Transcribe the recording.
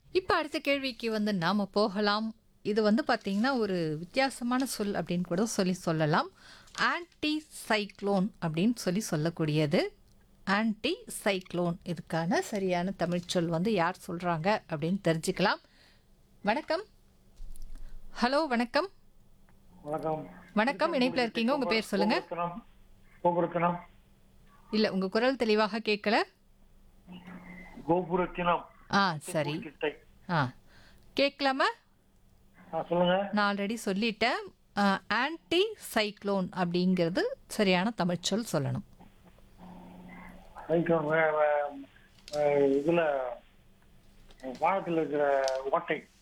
இப்போ அடுத்த கேள்விக்கு வந்து நாம் போகலாம் இது வந்து பார்த்திங்கன்னா ஒரு வித்தியாசமான சொல் அப்படின்னு கூட சொல்லி சொல்லலாம் ஆன்டி சைக்ளோன் அப்படின்னு சொல்லி சொல்லக்கூடியது ஆன்டி சைக்ளோன் இதுக்கான சரியான தமிழ் சொல் வந்து யார் சொல்கிறாங்க அப்படின்னு தெரிஞ்சுக்கலாம் வணக்கம் ஹலோ வணக்கம் வணக்கம் வணக்கம் இணைப்பில் இருக்கீங்க உங்கள் பேர் சொல்லுங்கள் கோபுரத்தனம் கோபுரத்தனம் இல்லை உங்கள் குரல் தெளிவாக கேட்கல கோபுரத்தினம் ஆ சரி கிட்டை ஆ கேட்கலாமா ஆ சொல்லுங்க நான் ஆல்ரெடி சொல்லிட்டேன் ஆன்டி சைக்ளோன் அப்படிங்கிறது சரியான தமிழ்ச்சொல் சொல்லணும் சைக்கிள் வே- வே- வே- இதுல வானத்தில் இருக்கிற ஓட்டை